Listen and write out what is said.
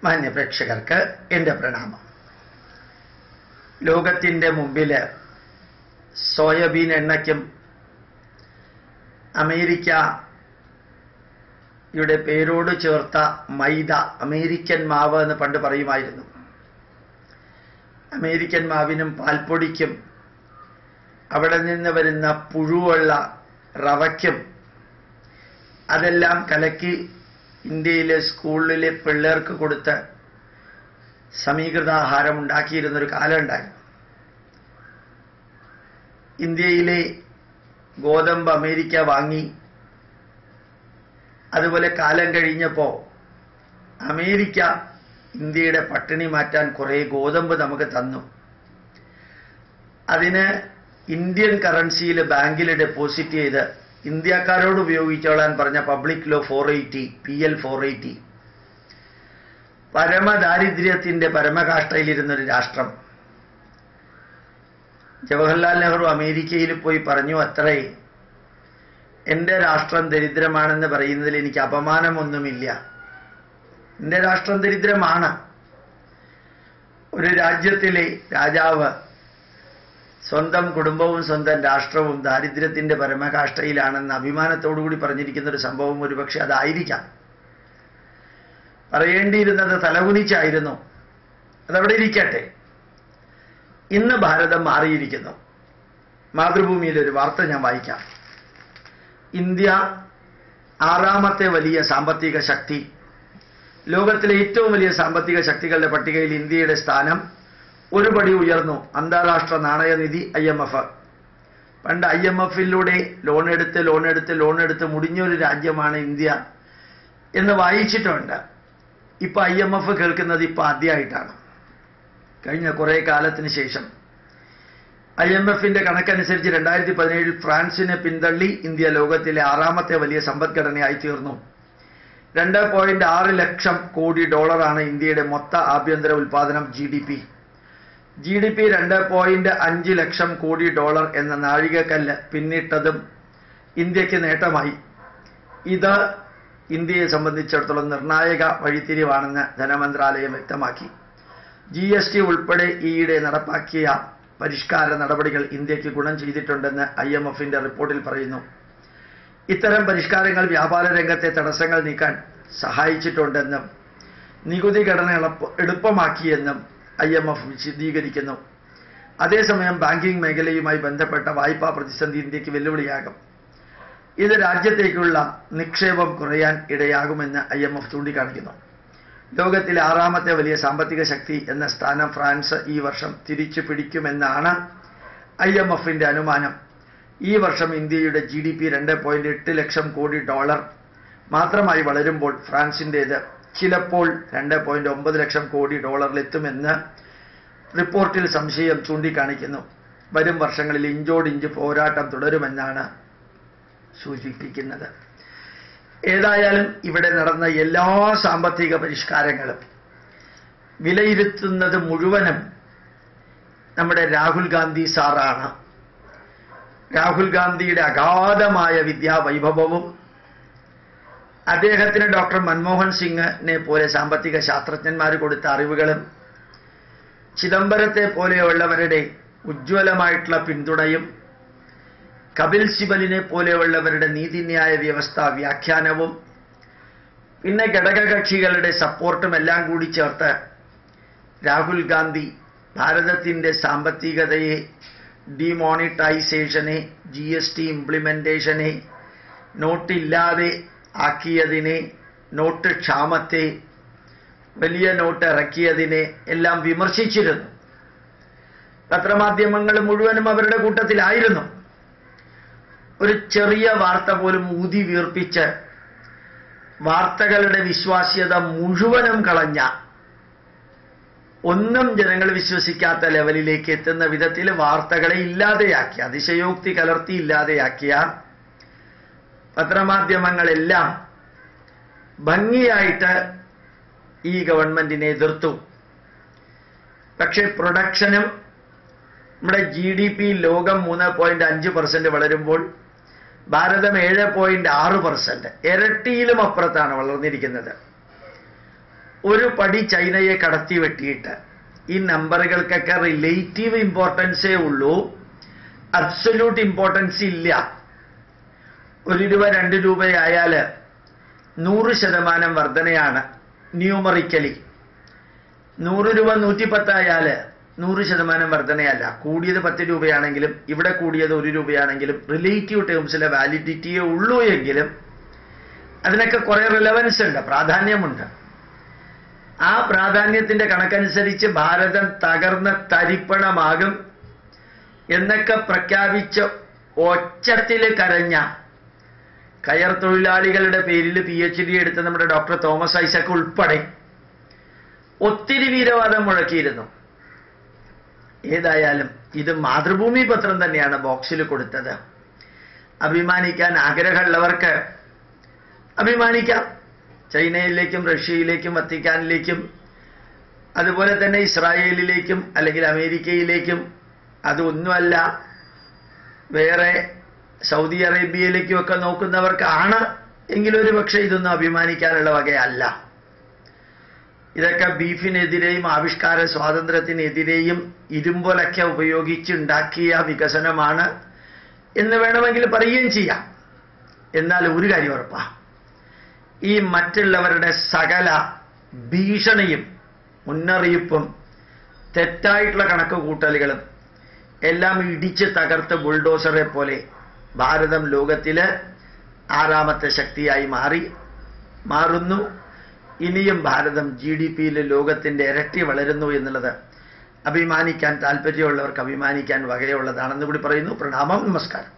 മാന്യ പ്രേക്ഷകർക്ക് എൻ്റെ പ്രണാമം ലോകത്തിൻ്റെ മുമ്പിൽ സോയാബീൻ എണ്ണയ്ക്കും അമേരിക്ക യുടെ പേരോട് ചേർത്ത മൈദ അമേരിക്കൻ മാവ് എന്ന് പണ്ട് പറയുമായിരുന്നു അമേരിക്കൻ മാവിനും പാൽപ്പൊടിക്കും അവിടെ നിന്ന് വരുന്ന പുഴുവുള്ള റവയ്ക്കും അതെല്ലാം കലക്കി ഇന്ത്യയിലെ സ്കൂളിലെ പിള്ളേർക്ക് കൊടുത്ത് സമീകൃത ആഹാരം ഉണ്ടാക്കിയിരുന്നൊരു കാലം ഉണ്ടായിരുന്നു ഇന്ത്യയിലെ ഗോതമ്പ് അമേരിക്ക വാങ്ങി അതുപോലെ കാലം കഴിഞ്ഞപ്പോൾ അമേരിക്ക ഇന്ത്യയുടെ പട്ടിണി മാറ്റാൻ കുറേ ഗോതമ്പ് നമുക്ക് തന്നു അതിന് ഇന്ത്യൻ കറൻസിയിൽ ബാങ്കിൽ ഡെപ്പോസിറ്റ് ചെയ്ത് ഇന്ത്യക്കാരോട് ഉപയോഗിച്ചോളാൻ പറഞ്ഞ public law four eighty P L four eighty പരമദാരിദ്ര്യത്തിന്റെ പരമകാഷ്ടയിലിരുന്നൊരു രാഷ്ട്രം ജവഹർലാൽ നെഹ്റു അമേരിക്കയിൽ പോയി പറഞ്ഞു അത്രേ എൻ്റെ രാഷ്ട്രം ദരിദ്രമാണെന്ന് പറയുന്നതിൽ എനിക്ക് അപമാനമൊന്നുമില്ല എൻ്റെ രാഷ്ട്രം ദരിദ്രമാണ് ഒരു രാജ്യത്തിലെ രാജാവ് സ്വന്തം കുടുംബവും സ്വന്തം രാഷ്ട്രവും ദാരിദ്ര്യത്തിന്റെ പരമകാഷ്ടയിലാണെന്ന് അഭിമാനത്തോടുകൂടി പറഞ്ഞിരിക്കുന്ന ഒരു സംഭവം ഒരുപക്ഷെ അതായിരിക്കാം പറയേണ്ടിയിരുന്നത് തലകുനിച്ചായിരുന്നു അതവിടെ ഇരിക്കട്ടെ ഇന്ന് ഭാരതം മാറിയിരിക്കുന്നു മാതൃഭൂമിയിൽ ഒരു വാർത്ത ഞാൻ വായിക്കാം ഇന്ത്യ ആറാമത്തെ വലിയ സാമ്പത്തിക ശക്തി ലോകത്തിലെ ഏറ്റവും വലിയ സാമ്പത്തിക ശക്തികളുടെ പട്ടികയിൽ ഇന്ത്യയുടെ സ്ഥാനം ഒരു പടി ഉയർന്നു അന്താരാഷ്ട്ര നാണയനിധി ഐ എം എഫ് പണ്ട് ഐ എം എഫിലൂടെ ലോൺ എടുത്ത് ലോൺ എടുത്ത് ലോൺ എടുത്ത് മുടിഞ്ഞൊരു രാജ്യമാണ് ഇന്ത്യ എന്ന് വായിച്ചിട്ടുണ്ട് ഇപ്പൊ ഐ എം എഫ് കേൾക്കുന്നത് ഇപ്പൊ ആദ്യമായിട്ടാണ് കഴിഞ്ഞ കുറെ കാലത്തിന് ശേഷം ഐ എം എഫിന്റെ കണക്കനുസരിച്ച് രണ്ടായിരത്തി പതിനേഴിൽ ഫ്രാൻസിനെ പിന്തള്ളി ഇന്ത്യ ലോകത്തിലെ ആറാമത്തെ വലിയ സമ്പദ്ഘടനയായി തീർന്നു രണ്ട് പോയിന്റ് ആറ് ലക്ഷം കോടി ഡോളറാണ് ഇന്ത്യയുടെ മൊത്ത ആഭ്യന്തര ഉൽപാദനം G D P G D P രണ്ട് പോയിന്റ് അഞ്ച് ലക്ഷം കോടി ഡോളർ എന്ന നാഴികക്കല്ല് പിന്നിട്ടതും ഇന്ത്യക്ക് നേട്ടമായി ഇത് ഇന്ത്യയെ സംബന്ധിച്ചിടത്തോളം നിർണായക വഴിത്തിരിവാണെന്ന് ധനമന്ത്രാലയം വ്യക്തമാക്കി ജി എസ് ടി ഉൾപ്പെടെ ഈയിടെ നടപ്പാക്കിയ പരിഷ്കാര നടപടികൾ ഇന്ത്യക്ക് ഗുണം ചെയ്തിട്ടുണ്ടെന്ന് ഐ എം എഫിന്റെ റിപ്പോർട്ടിൽ പറയുന്നു ഇത്തരം പരിഷ്കാരങ്ങൾ വ്യാപാര രംഗത്തെ തടസ്സങ്ങൾ നീക്കാൻ സഹായിച്ചിട്ടുണ്ടെന്നും നികുതി ഘടന എളുപ്പ എളുപ്പമാക്കിയെന്നും ഐ എം എഫ് വിശദീകരിക്കുന്നു അതേസമയം ബാങ്കിംഗ് മേഖലയുമായി ബന്ധപ്പെട്ട വായ്പാ പ്രതിസന്ധി ഇന്ത്യക്ക് വെല്ലുവിളിയാകും ഇത് രാജ്യത്തേക്കുള്ള നിക്ഷേപം കുറയാൻ ഇടയാകുമെന്ന് ഐ എം എഫ് ചൂണ്ടിക്കാണിക്കുന്നു ലോകത്തിലെ ആറാമത്തെ വലിയ സാമ്പത്തിക ശക്തി എന്ന സ്ഥാനം ഫ്രാൻസ് ഈ വർഷം തിരിച്ചു പിടിക്കുമെന്നാണ് ഐ എം എഫിന്റെ അനുമാനം ഈ വർഷം ഇന്ത്യയുടെ ജി ഡി പി രണ്ട് പോയിന്റ് എട്ട് ലക്ഷം കോടി ഡോളർ മാത്രമായി വളരുമ്പോൾ ഫ്രാൻസിൻ്റേത് ചിലപ്പോൾ രണ്ട് പോയിന്റ് ഒമ്പത് ലക്ഷം കോടി ഡോളറിലെത്തുമെന്ന് റിപ്പോർട്ടിൽ സംശയം ചൂണ്ടിക്കാണിക്കുന്നു വരും വർഷങ്ങളിൽ ഇഞ്ചോടിഞ്ച് പോരാട്ടം തുടരുമെന്നാണ് സൂചിപ്പിക്കുന്നത് ഏതായാലും ഇവിടെ നടന്ന എല്ലാ സാമ്പത്തിക പരിഷ്കാരങ്ങളും വിലയിരുത്തുന്നത് മുഴുവനും നമ്മുടെ രാഹുൽ ഗാന്ധി സാറാണ് രാഹുൽ ഗാന്ധിയുടെ അഗാധമായ വിദ്യാവൈഭവവും അദ്ദേഹത്തിന് ഡോക്ടർ മൻമോഹൻ സിംഗിനെ പോലെ സാമ്പത്തിക ശാസ്ത്രജ്ഞന്മാർ കൊടുത്ത അറിവുകളും ചിദംബരത്തെ പോലെയുള്ളവരുടെ ഉജ്ജ്വലമായിട്ടുള്ള പിന്തുണയും കപിൽ സിബലിനെ പോലെയുള്ളവരുടെ നീതിന്യായ വ്യവസ്ഥ വ്യാഖ്യാനവും പിന്നെ ഘടകകക്ഷികളുടെ സപ്പോർട്ടും എല്ലാം കൂടി ചേർത്ത് രാഹുൽ ഗാന്ധി ഭാരതത്തിൻ്റെ സാമ്പത്തികതയെ ഡിമോണിറ്റൈസേഷനെ ജി എസ് ടി ഇംപ്ലിമെൻറ്റേഷനെ നോട്ടില്ലാതെ ആക്കിയതിനെ നോട്ട് ക്ഷാമത്തെ വലിയ നോട്ട് ഇറക്കിയതിനെ എല്ലാം വിമർശിച്ചിരുന്നു പത്രമാധ്യമങ്ങൾ മുഴുവനും അവരുടെ കൂട്ടത്തിലായിരുന്നു ഒരു ചെറിയ വാർത്ത പോലും ഊതി വീർപ്പിച്ച് വാർത്തകളുടെ വിശ്വാസ്യത മുഴുവനും കളഞ്ഞ ഒന്നും ജനങ്ങൾ വിശ്വസിക്കാത്ത ലെവലിലേക്ക് എത്തുന്ന വിധത്തിൽ വാർത്തകളെ ഇല്ലാതെയാക്കി അതിശയോക്തി കലർത്തി ഇല്ലാതെയാക്കിയ പത്രമാധ്യമങ്ങളെല്ലാം ഭംഗിയായിട്ട് ഈ ഗവൺമെന്റിനെ എതിർത്തു പക്ഷെ പ്രൊഡക്ഷനും നമ്മുടെ ജി ഡി പി ലോകം മൂന്ന് പോയിന്റ് അഞ്ച് പെർസെന്റ് വളരുമ്പോൾ ഭാരതം ഏഴ് പോയിന്റ് ആറ് പെർസെന്റ് ഇരട്ടിയിലും അപ്പുറത്താണ് വളർന്നിരിക്കുന്നത് ഒരു പടി ചൈനയെ കടത്തി വെട്ടിയിട്ട് ഈ നമ്പറുകൾക്കൊക്കെ റിലേറ്റീവ് ഇമ്പോർട്ടൻസേ ഉള്ളൂ അബ്സൊല്യൂട്ട് ഇമ്പോർട്ടൻസ് ഇല്ല ഒരു രൂപ രണ്ട് രൂപയായാൽ നൂറ് ശതമാനം വർധനയാണ് ന്യൂമറിക്കലി നൂറ് രൂപ നൂറ്റിപ്പത്തായാൽ നൂറ് ശതമാനം വർധനയല്ല കൂടിയത് പത്ത് രൂപയാണെങ്കിലും ഇവിടെ കൂടിയത് ഒരു രൂപയാണെങ്കിലും റിലേറ്റീവ് ടേംസിലെ വാലിഡിറ്റിയേ ഉള്ളൂ എങ്കിലും അതിനൊക്കെ കുറെ റിലവൻസ് ഉണ്ട് പ്രാധാന്യമുണ്ട് ആ പ്രാധാന്യത്തിന്റെ കണക്കനുസരിച്ച് ഭാരതം തകർന്ന തരിപ്പണമാകും എന്നൊക്കെ പ്രഖ്യാപിച്ച് ഒച്ചത്തിൽ കരഞ്ഞ കയർ തൊഴിലാളികളുടെ പേരിൽ പി എച്ച് ഡി എടുത്ത നമ്മുടെ ഡോക്ടർ തോമസ് ഐസക് ഉൾപ്പെടെ ഒത്തിരി വീരവാദം മുഴക്കിയിരുന്നു ഏതായാലും ഇത് മാതൃഭൂമി പത്രം തന്നെയാണ് ബോക്സിൽ കൊടുത്തത് അഭിമാനിക്കാൻ ആഗ്രഹമുള്ളവർക്ക് അഭിമാനിക്കാം ചൈനയിലേക്കും റഷ്യയിലേക്കും വത്തിക്കാനിലേക്കും അതുപോലെ തന്നെ ഇസ്രായേലിലേക്കും അല്ലെങ്കിൽ അമേരിക്കയിലേക്കും അതൊന്നുമല്ല വേറെ സൗദി അറേബ്യയിലേക്കും ഒക്കെ നോക്കുന്നവർക്കാണ് എങ്കിലും ഒരു പക്ഷേ ഇതൊന്നും അഭിമാനിക്കാനുള്ള വകയല്ല ഇതൊക്കെ ബീഫിനെതിരെയും ആവിഷ്കാര സ്വാതന്ത്ര്യത്തിനെതിരെയും ഇരുമ്പൊലക്ക ഉപയോഗിച്ചുണ്ടാക്കിയ വികസനമാണ് എന്ന് വേണമെങ്കിൽ പറയുകയും ചെയ്യാം എന്നാൽ ഒരു കാര്യം ഉറപ്പാ ഈ മറ്റുള്ളവരുടെ സകല ഭീഷണിയും മുന്നറിയിപ്പും തെറ്റായിട്ടുള്ള കണക്ക് കൂട്ടലുകളും എല്ലാം ഇടിച്ച് തകർത്ത് ബുൾഡോസറെ പോലെ ഭാരതം ലോകത്തില് ആറാമത്തെ ശക്തിയായി മാറി മാറുന്നു ഇനിയും ഭാരതം ജി ഡി പിയിൽ ലോകത്തിന്റെ ഇരട്ടി വളരുന്നു എന്നുള്ളത് അഭിമാനിക്കാൻ താല്പര്യമുള്ളവർക്ക് അഭിമാനിക്കാൻ വകയുള്ളതാണെന്ന് കൂടി പറയുന്നു പ്രണാമം നമസ്കാരം